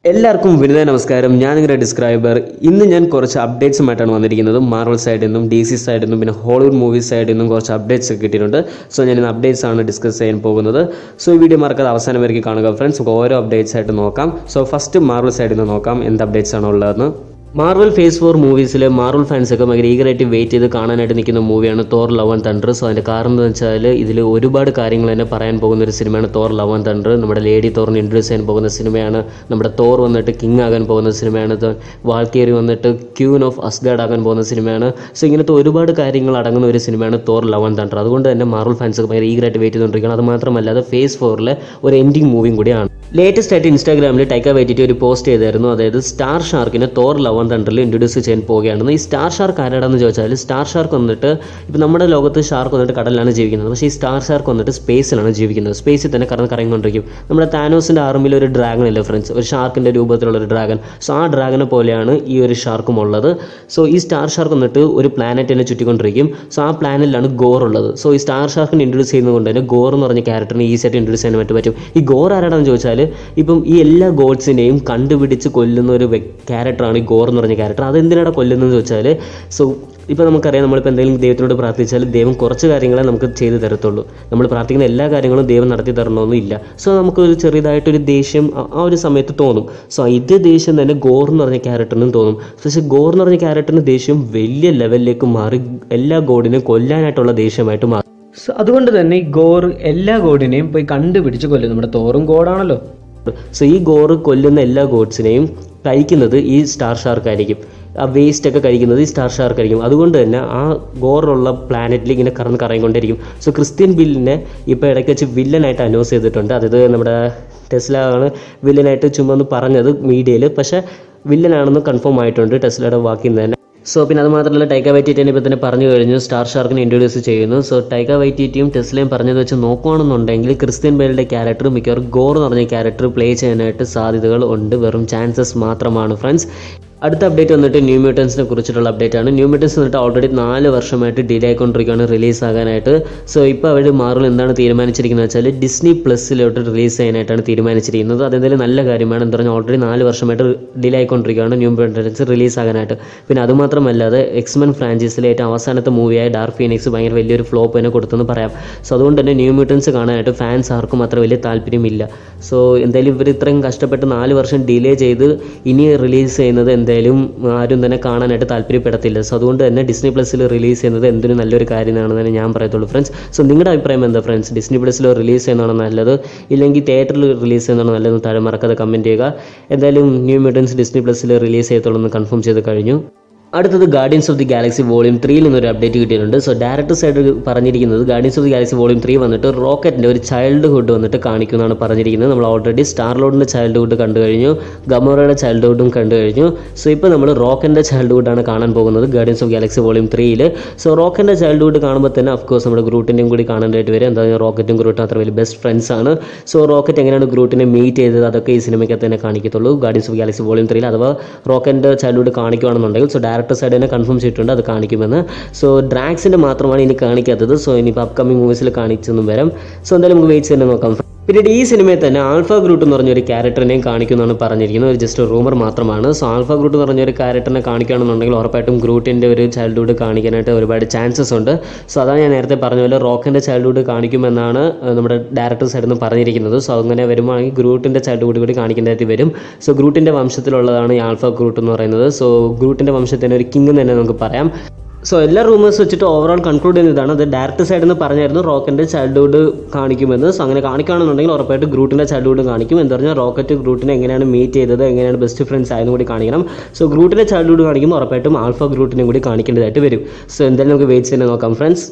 എല്ലാവർക്കും വിനിത നമസ്കാരം ഞാൻ നിങ്ങളുടെ ഡിസ്ക്രൈബർ ഇന്ന് ഞാൻ കുറച്ച് അപ്ഡേറ്റ്സുമായിട്ടാണ് വന്നിരിക്കുന്നത് മാർവൽ സൈഡിൽ നിന്നും ഡി സി സൈഡിൽ നിന്നും പിന്നെ ഹോളിവുഡ് മൂവീസ് സൈഡിൽ നിന്നും കുറച്ച് അപ്ഡേറ്റ്സ് ഒക്കെ കിട്ടിയിട്ടുണ്ട് സോ ഞാൻ ഇന്ന് അപ്ഡേറ്റ്സ് ആണ് ഡിസ്കസ് ചെയ്യാൻ പോകുന്നത് സോ ഈ വീഡിയോ മറക്കാതെ അവസാനം വരെയും കാണുക ഫ്രണ്ട്സ് നമുക്ക് ഓരോ അപ്ഡേറ്റ്സ് ആയിട്ട് നോക്കാം സോ ഫസ്റ്റ് മാർവൽ സൈഡിൽ നിന്ന് നോക്കാം എന്ത് അപ്ഡേറ്റ്സ് ആണ് ഉള്ളതെന്ന് മാർവൽ ഫേസ് ഫോർ മൂവീസിൽ മാർവൽ ഫാൻസ് ഒക്കെ ഭയങ്കര ഈഗറായിട്ട് വെയിറ്റ് ചെയ്ത് കാണാനായിട്ട് നിൽക്കുന്ന മൂവിയാണ് Thor love and thunder so അതിൻ്റെ കാരണം എന്ന് വെച്ചാൽ ഇതിൽ ഒരുപാട് കാര്യങ്ങൾ തന്നെ പറയാൻ പോകുന്ന ഒരു സിനിമയാണ് തോർ ലവ് ആൻഡ് തണ്ടർ നമ്മുടെ ലേഡി തോറിന് ഇൻട്രൊഡ്യൂസ് ചെയ്യാൻ പോകുന്ന സിനിമയാണ് നമ്മുടെ തോർ വന്നിട്ട് കിങ് ആകാൻ പോകുന്ന സിനിമയാണ് വാൾക്കേരി വന്നിട്ട് ക്യൂൻ ഓഫ് അസ്ഗാഡ് ആകാൻ പോകുന്ന സിനിമയാണ് സോ ഇങ്ങനത്തെ ഒരുപാട് കാര്യങ്ങൾ അടങ്ങുന്ന ഒരു സിനിമയാണ് തോർ ലവ് ആൻഡ് തണ്ടർ അതുകൊണ്ട് തന്നെ മാർവൽ ഫാൻസ് ഒക്കെ ഭയങ്കര ഈഗറായിട്ട് വെയിറ്റ് ചെയ്തുകൊണ്ടിരിക്കുകയാണ് അത് മാത്രമല്ല അത് ഫേസ് ഫോറിലെ ഒരു എൻഡിങ് മൂവിയും കൂടിയാണ് ലേറ്റസ്റ്റ് ആയിട്ട് ഇൻസ്റ്റാഗ്രാമിൽ ടൈക്ക വെയിറ്റിട്ട് ഒരു പോസ്റ്റ് ചെയ്തായിരുന്നു അതായത് സ്റ്റാർ ഷാർക്കിനെ തോർ ലവൻ തണ്ടറിൽ ഇൻട്രൊഡ്യൂസ് ചെയ്യാൻ പോവുകയാണെന്ന് ഈ സ്റ്റാർ ഷാർക്ക് ആരാടാന്ന് ചോദിച്ചാൽ സ്റ്റാർ ഷാർക്ക് വന്നിട്ട് ഇപ്പോൾ നമ്മുടെ ലോകത്ത് ഷാർക്ക് വന്നിട്ട് കടലിലാണ് ജീവിക്കുന്നത് പക്ഷേ ഈ സ്റ്റാർ ഷാർക്ക് വന്നിട്ട് സ്പേസിലാണ് ജീവിക്കുന്നത് സ്പേസിൽ തന്നെ കറന്ന് കറങ്ങിക്കൊണ്ടിരിക്കും നമ്മുടെ താനോസിൻ്റെ ആർമിയിൽ ഒരു ഡ്രാഗൺ ഇല്ല ഫ്രണ്ട്സ് ഒരു ഷാർക്കിൻ്റെ രൂപത്തിലുള്ള ഒരു ഡ്രാഗൺ സോ ആ ഡ്രാഗനെ പോലെയാണ് ഈ ഒരു ഷാർക്കും ഉള്ളത് സോ ഈ സ്റ്റാർ ഷാർക്ക് വന്നിട്ട് ഒരു പ്ലാനറ്റിനെ ചുറ്റിക്കൊണ്ടിരിക്കും സോ ആ പ്ലാനറ്റിലാണ് ഗോർ ഉള്ളത് സോ ഈ സ്റ്റാർ ഷാർക്കിനെ ഇൻട്രൊഡ്യൂസ് ചെയ്യുന്നതുകൊണ്ട് തന്നെ ഗോർ എന്ന് പറഞ്ഞ ക്യാരക്ടറിനെ ഈസി ആയിട്ട് ഇൻട്രൊഡ്യൂസ് ചെയ്യാൻ പറ്റും പറ്റും ഈ ഗോർ ആരാണെന്ന് ചോദിച്ചാൽ ഇപ്പം ഈ എല്ലാ ഗോഡ്സിനെയും കണ്ടുപിടിച്ച് കൊല്ലുന്ന ഒരു ക്യാരക്ടറാണ് ഈ ഗോർ എന്ന് പറഞ്ഞ ക്യാരക്ടർ അതെന്തിനാണ് കൊല്ലുന്നതെന്ന് ചോദിച്ചാൽ സോ ഇപ്പോൾ നമുക്കറിയാം നമ്മളിപ്പോൾ എന്തെങ്കിലും ദൈവത്തിനോട് പ്രാർത്ഥിച്ചാൽ ദൈവം കുറച്ച് കാര്യങ്ങളെ നമുക്ക് ചെയ്തു തരത്തുള്ളൂ നമ്മൾ പ്രാർത്ഥിക്കുന്ന എല്ലാ കാര്യങ്ങളും ദൈവം നടത്തി തരണമെന്നും ഇല്ല സോ നമുക്ക് ഒരു ചെറിയതായിട്ടൊരു ദേഷ്യം ആ- ആ ഒരു സമയത്ത് തോന്നും സോ ഇതേ ദേഷ്യം തന്നെ ഗോർ എന്ന് പറഞ്ഞ ക്യാരക്ടറിനും തോന്നും പക്ഷേ ഗോർ എന്ന് പറഞ്ഞ ക്യാരക്ടറിന് ദേഷ്യം വലിയ ലെവലിലേക്ക് മാറി എല്ലാ ഗോഡിനെയും കൊല്ലാനായിട്ടുള്ള ദേഷ്യമായിട്ട് മാറി സോ അതുകൊണ്ട് തന്നെ ഈ ഗോർ എല്ലാ ഗോഡിനെയും പോയി കണ്ടുപിടിച്ച് കൊല്ലും നമ്മുടെ തോറും ഗോഡാണല്ലോ സോ ഈ ഗോറ് കൊല്ലുന്ന എല്ലാ ഗോഡ്സിനെയും കഴിക്കുന്നത് ഈ സ്റ്റാർ ഷാർക്ക് ആയിരിക്കും ആ വേസ്റ്റ് ഒക്കെ കഴിക്കുന്നത് ഈ സ്റ്റാർ ഷാർക്ക് ആയിരിക്കും അതുകൊണ്ട് തന്നെ ആ ഗോറുള്ള പ്ലാനറ്റിൽ ഇങ്ങനെ കറന്ന് കറങ്ങിക്കൊണ്ടിരിക്കും സോ ക്രിസ്ത്യൻ ബില്ലിനെ ഇപ്പോൾ ഇടയ്ക്ക് വെച്ച് വില്ലനായിട്ട് അനൗൺസ് ചെയ്തിട്ടുണ്ട് അതായത് നമ്മുടെ ടെസ്ല ആണ് വില്ലനായിട്ട് ചുമ്മാ ഒന്ന് പറഞ്ഞത് മീഡിയയിൽ പക്ഷേ വില്ലനാണെന്ന് കൺഫേം ആയിട്ടുണ്ട് ടെസ്ലയുടെ വാക്കിൽ നിന്ന് തന്നെ സോ പിന്നെ അത് മാത്രമല്ല ടൈക്ക വൈറ്റിറ്റിനെ ഇപ്പോൾ തന്നെ പറഞ്ഞു കഴിഞ്ഞു സ്റ്റാർ ഷാർക്കിനെ ഇൻട്രൊഡ്യൂസ് ചെയ്യുന്നു സോ ടൈക്ക വൈറ്റിറ്റിയും ടെസ്ലയും പറഞ്ഞത് വെച്ച് നോക്കുകയാണെന്നുണ്ടെങ്കിൽ ക്രിസ്ത്യൻ ബേലിൻ്റെ ക്യാരക്ടർ മിക്കവാറും ഗോർ എന്ന് പറഞ്ഞ ക്യാരക്ടർ പ്ലേ ചെയ്യാനായിട്ട് സാധ്യതകൾ ഉണ്ട് വെറും ചാൻസസ് മാത്രമാണ് ഫ്രണ്ട്സ് അടുത്ത അപ്ഡേറ്റ് വന്നിട്ട് ന്യൂ മ്യൂട്ടൻസിനെ കുറിച്ചിട്ടുള്ള അപ്ഡേറ്റ് ആണ് ന്യൂ മ്യൂട്ടൻസ് വന്നിട്ട് ഓൾറെഡി നാല് വർഷമായിട്ട് ഡിലേ ആയിക്കൊണ്ടിരിക്കുകയാണ് റിലീസ് ആകാനായിട്ട് സോ ഇപ്പോൾ അവർ മാറുൽ എന്താണ് തീരുമാനിച്ചിരിക്കുന്നത് വെച്ചാൽ ഡിസ്നി പ്ലസ്സിലോട്ട് റിലീസ് ചെയ്യാനായിട്ടാണ് തീരുമാനിച്ചിരിക്കുന്നത് അതെന്തായാലും നല്ല കാര്യമാണ് എന്താ പറഞ്ഞാൽ ഓൾറെഡി നാല് വർഷമായിട്ട് ഡിലേ ആയിക്കൊണ്ടിരിക്കുകയാണ് ന്യൂ മ്യൂട്ടൻസ് റിലീസ് ആകാനായിട്ട് പിന്നെ അതുമാത്രമല്ലാതെ എക്സ്മെൻ ഫ്രാഞ്ചൈസിലെ ഏറ്റവും അവസാനത്തെ മൂവിയായ ഡാർക്ക് ഫീനിക്സ് ഭയങ്കര വലിയൊരു ഫ്ലോപ്പ് തന്നെ കൊടുത്തെന്ന് പറയാം സോ അതുകൊണ്ട് തന്നെ ന്യൂ മ്യൂട്ടൻസ് കാണാനായിട്ട് ഫാൻസ് ആർക്കും അത്ര വലിയ താല്പര്യമില്ല സോ എന്തായാലും ഇവർ ഇത്രയും കഷ്ടപ്പെട്ട് നാല് വർഷം ഡിലേ ചെയ്ത് ഇനി റിലീസ് ചെയ്യുന്നത് എന്തായാലും ആരും തന്നെ കാണാനായിട്ട് താല്പര്യപ്പെടത്തില്ല സോ അതുകൊണ്ട് തന്നെ ഡിസ്നി പ്ലസ്സിൽ റിലീസ് ചെയ്യുന്നത് എന്തിനും നല്ലൊരു കാര്യമാണെന്ന് തന്നെ ഞാൻ പറയത്തുള്ളൂ ഫ്രണ്ട്സ് സോ നിങ്ങളുടെ അഭിപ്രായം എന്താ ഫ്രണ്ട്സ് ഡിസ്നി പ്ലസ്സിൽ റിലീസ് ചെയ്യുന്നതാണോ നല്ലത് ഇല്ലെങ്കിൽ തിയേറ്ററിൽ റിലീസ് ചെയ്യുന്നതാണോ നല്ലതെന്ന് താഴെ മറക്കാതെ കമൻറ്റ് ചെയ്യുക എന്തായാലും ന്യൂ മ്യൂട്ടൻസ് ഡിസ്നി പ്ലസ്സിൽ റിലീസ് ചെയ്യത്തുള്ളൂ എന്ന് കൺഫേം ചെയ്ത് കഴിഞ്ഞു അടുത്തത് Guardians of the Galaxy volume ത്രീയിൽ നിന്നൊരു അപ്ഡേറ്റ് കിട്ടിയിട്ടുണ്ട് സോ ഡയറക്ടർ സൈഡ് പറഞ്ഞിരിക്കുന്നത് Guardians of the Galaxy volume three വന്നിട്ട് റോക്കറ്റിൻ്റെ ഒരു ചൈൽഡ്ഹുഡ് വന്നിട്ട് കാണിക്കുമെന്നാണ് പറഞ്ഞിരിക്കുന്നത് നമ്മൾ ഓൾറെഡി സ്റ്റാർ ലോഡിൻ്റെ ചൈൽഡ്ഹുഡ് കണ്ടു കഴിഞ്ഞു ഗമോറയുടെ ചൈൽഡ്ഹുഡും കണ്ടു കഴിഞ്ഞു സോ ഇപ്പോൾ നമ്മൾ റോക്കറ്റിൻ്റെ ചൈൽഡ്ഹുഡാണ് കാണാൻ പോകുന്നത് ഗാർഡിയൻസ് ഓഫ് ഗാലക്സി വോളിയം ത്രീയിൽ സോ റോക്കറ്റിൻ്റെ ചൈൽഡ്ഹുഡ് കാണുമ്പോൾ തന്നെ അഫ്കോഴ്സ് നമ്മുടെ ഗ്രൂട്ടിൻ്റെയും കൂടി കാണേണ്ടതായിട്ട് വരും എന്താ റോക്കറ്റും ഗ്രൂട്ടും അത്ര വലിയ ബെസ്റ്റ് ഫ്രണ്ട്സ് ആണ് സോ റോക്കറ്റ് എങ്ങനെയാണ് ഗ്രൂട്ടിനെ മീറ്റ് ചെയ്തത് അതൊക്കെ ഈ സിനിമയ്ക്കകത്ത് തന്നെ കാണിക്കത്തുള്ളൂ ഗാർഡിയൻസ് ഓഫ് ഗാലക്സി വോളിയം ത്രീയിൽ അഥവാ റോക്കറ്റിൻ്റെ ചൈൽഡ്ഹുഡ് കാണിക്കുകയാണെന്നുണ്ടെങ്കിൽ സോ ഡയറക്ടർ സൈഡ് തന്നെ കൺഫേം ചെയ്തിട്ടുണ്ട് അത് കാണിക്കുമെന്ന് സോ ഡ്രാക്സിൻ്റെ മാത്രമാണ് ഇനി കാണിക്കാത്തത് സോ ഇനിയിപ്പോൾ അപ്കമിങ് മൂവീസിൽ കാണിച്ചെന്നും വരാം സോ എന്തായാലും നമുക്ക് വെയിറ്റ് തന്നെ നോക്കാം പിന്നീട് ഈ സിനിമയിൽ തന്നെ ആൽഫ ഗ്രൂട്ട് എന്ന് പറഞ്ഞ ഒരു ക്യാരക്ടറിനെയും കാണിക്കുമെന്നാണ് പറഞ്ഞിരിക്കുന്നത് ഒരു ജസ്റ്റ് റൂമർ മാത്രമാണ് സോ ആൽഫ ഗ്രൂട്ട് എന്ന് പറഞ്ഞ ഒരു ക്യാരക്ടറിനെ കാണിക്കുകയാണെന്നുണ്ടെങ്കിൽ ഉറപ്പായിട്ടും ഗ്രൂട്ടിൻ്റെ ഒരു ചൈൽഡ്ഹുഡ് കാണിക്കാനായിട്ട് ഒരുപാട് ചാൻസസ് ഉണ്ട് സോ അതാണ് ഞാൻ നേരത്തെ പറഞ്ഞ പോലെ റോക്കിൻ്റെ ചൈൽഡ്ഹുഡ് കാണിക്കുമെന്നാണ് ഏഹ്, നമ്മുടെ ഡയറക്ടർ സൈഡിൽ നിന്ന് പറഞ്ഞിരിക്കുന്നത് സോ അങ്ങനെ വരുവാണെങ്കിൽ ഗ്രൂട്ടിൻ്റെ ചൈൽഡ്ഹുഡ് കൂടി കാണിക്കേണ്ടതായിട്ട് വരും സോ ഗ്രൂട്ടിൻ്റെ വംശത്തിലുള്ളതാണ് ഈ ആൽഫ ഗ്രൂട്ട് എന്ന് പറയുന്നത് സോ ഗ്രൂട്ടിൻ്റെ വംശത്തിന് ഒരു കിങ് തന്നെ നമുക്ക് പറയാം സോ എല്ലാ റൂമേഴ്സ് വെച്ചിട്ട് ഓവറോൾ കൺക്ലൂഡ് ചെയ്യുന്നതാണ് അത് ഡയറക്ടർ സൈഡിൽ നിന്ന് പറഞ്ഞായിരുന്നു റോക്കറ്റിൻ്റെ ചൈൽഡ്ഹുഡ് കാണിക്കുമെന്ന് സോ അങ്ങനെ കാണിക്കുകയാണെന്നുണ്ടെങ്കിൽ ഉറപ്പായിട്ട് ഗ്രൂട്ടിൻ്റെ ചൈൽഡ്ഹുഡ് കാണിക്കും എന്ന് പറഞ്ഞാൽ റോക്കറ്റ് ഗ്രൂട്ടിനെ എങ്ങനെയാണ് മീറ്റ് ചെയ്തത് എങ്ങനെയാണ് ബെസ്റ്റ് ഫ്രണ്ട്സ് ആയതും കൂടി കാണിക്കണം സോ ഗ്രൂട്ടിൻ്റെ ചൈൽഡ്ഹുഡ് കാണിക്കുമ്പോൾ ഉറപ്പായിട്ടും ആൽഫ ഗ്രൂട്ടിനെയും കൂടി കാണിക്കേണ്ടതായിട്ട് വരും സോ എന്തായാലും നമുക്ക് വെയിറ്റ് തന്നെ നോക്കാം ഫ്രണ്ട്സ്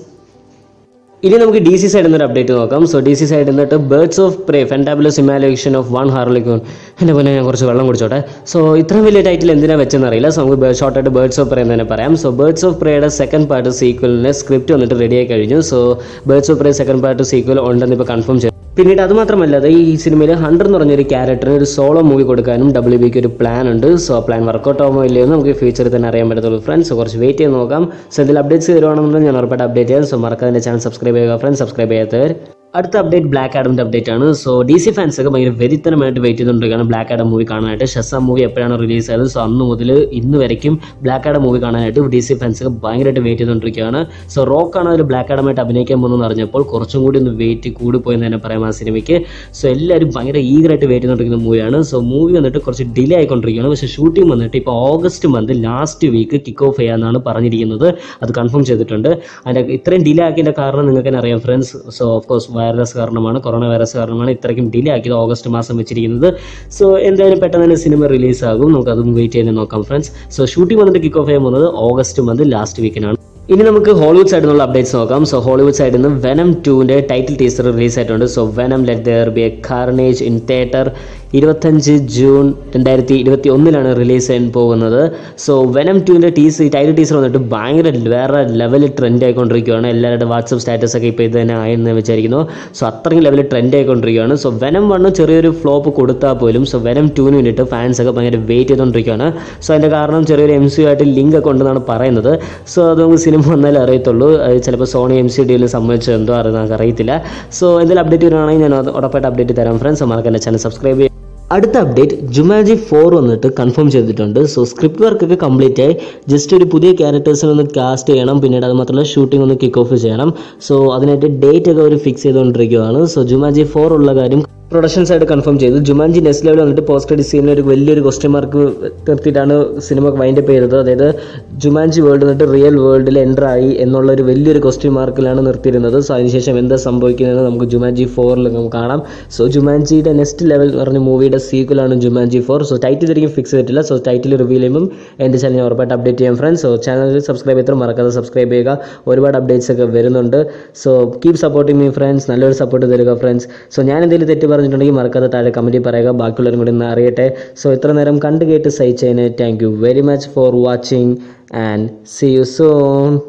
ഇനി നമുക്ക് ഡി സി സൈഡിൽ നിന്നൊരു അപ്ഡേറ്റ് നോക്കാം സോ ഡി സി സൈഡിൽ നിന്നിട്ട് Birds of Prey fantabulous emancipation of one Harley Quinn എൻ്റെ പോലെ ഞാൻ കുറച്ച് വെള്ളം കുടിച്ചോട്ടെ സോ ഇത്രയും വലിയ ടൈറ്റിൽ എന്തിനാ വെച്ചെന്ന് അറിയില്ല സോ നമുക്ക് ഷോർട്ടായിട്ട് ബേർഡ്സ് ഓഫ് പ്രേ എന്ന് തന്നെ പറയാം സോ ബേർഡ്സ് ഓഫ് പ്രേയുടെ സെക്കൻഡ് പാർട്ട് സീക്വലിന് സ്ക്രിപ്റ്റ് വന്നിട്ട് റെഡി ആയി കഴിഞ്ഞു so Birds of Prey second part sequel ഉണ്ടെന്ന് ഇപ്പോൾ കൺഫേം ചെയ്തു പിന്നീട് അത് മാത്രമല്ലാതെ ഈ സിനിമയിൽ ഹണ്ടർ എന്ന് പറഞ്ഞൊരു ക്യാരക്ടറിന് ഒരു സോളോ മൂവി കൊടുക്കാനും ഡബ്ല്യു ബിക്ക് ഒരു പ്ലാൻ ഉണ്ട് സോ ആ പ്ലാൻ വർക്കൗട്ട് ആവുമോ ഇല്ലയോ എന്ന് നമുക്ക് ഫ്യൂച്ചറിൽ തന്നെ അറിയാൻ പറ്റത്തുള്ളൂ ഫ്രണ്ട്സ് കുറച്ച് വെയിറ്റ് ചെയ്ത് നോക്കാം സോ ഇതിൽ അപ്ഡേറ്റ്സ് തരുവാണെന്നുണ്ടെങ്കിൽ ഞാൻ ഉറപ്പായിട്ട് അപ്ഡേറ്റ് ചെയ്യാം സോ മറക്കാതെ ചാനൽ സബ്സ്ക്രൈബ് ചെയ്യുക ഫ്രണ്ട്സ് സബ്സ്ക്രൈബ് ചെയ്യാത്തവർ അടുത്ത അപ്ഡേറ്റ് ബ്ലാക്ക് ആഡമിൻ്റെ അപ്ഡേറ്റ് ആണ് സോ ഡി സി ഫാൻസ് ഒക്കെ ഭയങ്കര വെരിത്തനമായിട്ട് വെയിറ്റ് ചെയ്തുകൊണ്ടിരിക്കുകയാണ് ബ്ലാക്ക് ആഡം മൂവി കാണാനായിട്ട് ഷെസാം മൂവി എപ്പോഴാണ് റിലീസ് ആയത് സോ അന്ന് മുതൽ ഇന്ന് വരയ്ക്കും ബ്ലാക്ക് ആഡം മൂവി കാണാനായിട്ട് ഡി സി ഫാൻസ് ഒക്കെ ഭയങ്കരമായിട്ട് വെയിറ്റ് ചെയ്തുകൊണ്ടിരിക്കുകയാണ് സോ റോക്കാണ് അതിൽ ബ്ലാക്ക് ആഡമായിട്ട് അഭിനയിക്കാൻ പോകുന്നതെന്ന് അറിഞ്ഞപ്പോൾ കുറച്ചും കൂടി ഒന്ന് വെയിറ്റ് കൂടിപ്പോയെന്ന് തന്നെ പറയാം ആ സിനിമയ്ക്ക് സോ എല്ലാവരും ഭയങ്കര ഈഗറായിട്ട് വെയിറ്റ് ചെയ്തുകൊണ്ടിരിക്കുന്ന മൂവിയാണ് സോ മൂവി വന്നിട്ട് കുറച്ച് ഡിലേ ആയിക്കൊണ്ടിരിക്കുകയാണ് പക്ഷേ ഷൂട്ടിംഗ് വന്നിട്ട് ഇപ്പോൾ August month last week kick off ചെയ്യാമെന്നാണ് പറഞ്ഞിരിക്കുന്നത് അത് കൺഫേം ചെയ്തിട്ടുണ്ട് അതിൻ്റെ ഇത്രയും ഡിലേ ആക്കിയതിൻ്റെ കാരണം നിങ്ങൾക്ക് തന്നെ അറിയാം friends so of course virus കാരണമാണ് കൊറോണ വൈറസ് കാരണമാണ് ഇത്രയ്ക്കും ഡിലേ ആക്കിയത് ഓഗസ്റ്റ് മാസം വെച്ചിരിക്കുന്നത് സോ എന്തായാലും പെട്ടെന്ന് തന്നെ സിനിമ റിലീസ് ആകും നമുക്ക് അതും വെയിറ്റ് ചെയ്ത് നോക്കാം ഫ്രണ്ട്സ് സോ ഷൂട്ടിംഗ് വന്നിട്ട് കിക്ക് ഓഫ് ചെയ്യാൻ പോകുന്നത് ഓഗസ്റ്റ് മന്ത് ലാസ്റ്റ് വീക്കിനാണ് ഇനി നമുക്ക് ഹോളിവുഡ് സൈഡിൽ നിന്നുള്ള അപ്ഡേറ്റ്സ് നോക്കാം സോ ഹോളിവുഡ് സൈഡിൽ നിന്ന് വെനം ടുവിൻ്റെ ടൈറ്റിൽ ടീസർ റിലീസ് ആയിട്ടുണ്ട് so Venom let there be a carnage in theatre ഇരുപത്തഞ്ച് ജൂൺ രണ്ടായിരത്തി ഇരുപത്തി ഒന്നിലാണ് റിലീസ് ചെയ്യാൻ പോകുന്നത് സോ വെനം ടുവിൻ്റെ ടീസർ ടൈറ്റിൽ ടീസർ വന്നിട്ട് ഭയങ്കര വേറെ ലെവലിൽ ട്രെൻഡ് ആയിക്കൊണ്ടിരിക്കുകയാണ് എല്ലാവരുടെ വാട്സപ്പ് സ്റ്റാറ്റസ് ഒക്കെ ഇപ്പോൾ ഇത് തന്നെ ആയെന്ന് വിചാരിക്കുന്നു സോ അത്രയും ലെവലിൽ ട്രെൻഡ് ആയിക്കൊണ്ടിരിക്കുകയാണ് സോ വെനം വണ്ണ് ചെറിയൊരു ഫ്ലോപ്പ് കൊടുത്താൽ പോലും സോ വെനം ടുവിന് വേണ്ടിയിട്ട് ഫാൻസ് ഒക്കെ ഭയങ്കര വെയിറ്റ് ചെയ്തുകൊണ്ടിരിക്കുകയാണ് സോ അതിൻ്റെ കാരണം ചെറിയൊരു എം സി ആയിട്ട് ലിങ്ക് ഒക്കെ ഉണ്ടെന്നാണ് പറയുന്നത് സോ അത് നമുക്ക് സിനിമ വന്നാലേ അറിയത്തുള്ളൂ അത് ചിലപ്പോൾ സോണി എം സി ഡിയിൽ സംബന്ധിച്ചോ എന്തോ അറിയാൻ നമുക്ക് അറിയത്തില്ല സോ എന്തെങ്കിലും അപ്ഡേറ്റ് വരുവാണെങ്കിൽ ഞാൻ അത് ഉറപ്പായിട്ട് അപ്ഡേറ്റ് തരാം ഫ്രണ്ട്സ് മറക്കാൻ എൻ്റെ ചാനൽ സബ്സ്ക്രൈബ് ചെയ്യുക അടുത്ത അപ്ഡേറ്റ് ജുമാജി ഫോർ വന്നിട്ട് കൺഫേം ചെയ്തിട്ടുണ്ട് സോ സ്ക്രിപ്റ്റ് വർക്ക് ഒക്കെ കംപ്ലീറ്റ് ആയി ജസ്റ്റ് ഒരു പുതിയ ക്യാരക്ടേഴ്സിനെ ഒന്ന് കാസ്റ്റ് ചെയ്യണം പിന്നീട് അത് മാത്രമല്ല ഷൂട്ടിംഗ് ഒന്ന് കിക്ക് ഓഫ് ചെയ്യണം സോ അതിനായിട്ട് ഡേറ്റ് ഒക്കെ അവർ ഫിക്സ് ചെയ്തുകൊണ്ടിരിക്കുകയാണ് സോ ജുമാജി ഫോർ ഉള്ള കാര്യം പ്രൊഡക്ഷൻ സൈഡ് കൺഫേം ചെയ്തു ജുമാൻജി നെക്സ്റ്റ് ലെവൽ വന്നിട്ട് പോസ്റ്റ് ക്രെഡിറ്റ് സീനിൽ ഒരു വലിയൊരു ക്വസ്റ്റ്യൻ മാർക്ക് നിർത്തിയിട്ടാണ് സിനിമ വൈൻഡ് അപ്പ് ചെയ്തത് അതായത് ജുമാൻജി വേൾഡ് വന്നിട്ട് റിയൽ വേൾഡിൽ എൻ്റർ ആയി എന്നുള്ള ഒരു വലിയൊരു ക്വസ്റ്റ്യൻ മാർക്കിലാണ് നിർത്തിയിരുന്നത് സോ അതിനുശേഷം എന്താ സംഭവിക്കുന്നത് നമുക്ക് ജുമാൻജി ഫോറിൽ നമുക്ക് കാണാം സോ ജുമാൻജിയുടെ നെക്സ്റ്റ് ലെവൽ എന്ന് പറഞ്ഞ മൂവിയുടെ സീക്വലാണ് ജുമാൻജി ഫോർ സോ ടൈറ്റിൽ ഇതുവരെയും ഫിക്സ് ചെയ്തിട്ടില്ല സോ ടൈറ്റിൽ റിവീൽ ചെയ്യുമ്പോൾ എൻ്റെ ചാനൽ ഞാൻ ഉറപ്പായിട്ട് അപ്ഡേറ്റ് ചെയ്യാം ഫ്രണ്ട്സ് സോ ചാനൽ സബ്സ്ക്രൈബ് ചെയ്ത് മറക്കാതെ സബ്സ്ക്രൈബ് ചെയ്യുക ഒരുപാട് അപ്ഡേറ്റ്സ് ഒക്കെ വരുന്നുണ്ട് so keep supporting me friends നല്ലൊരു സപ്പോർട്ട് തരിക ഫ്രണ്ട്സ് സോ ഞാൻ എന്തെങ്കിലും തെറ്റ് പറഞ്ഞിട്ടുണ്ടെങ്കിൽ മറക്കാതെ താഴെ കമൻറ്റിൽ പറയുക ബാക്കിയുള്ളവരും കൂടി ഒന്ന് അറിയട്ടെ സോ ഇത്ര നേരം കണ്ടു കേട്ട് സഹിച്ചതിന് thank you very much for watching and see you zone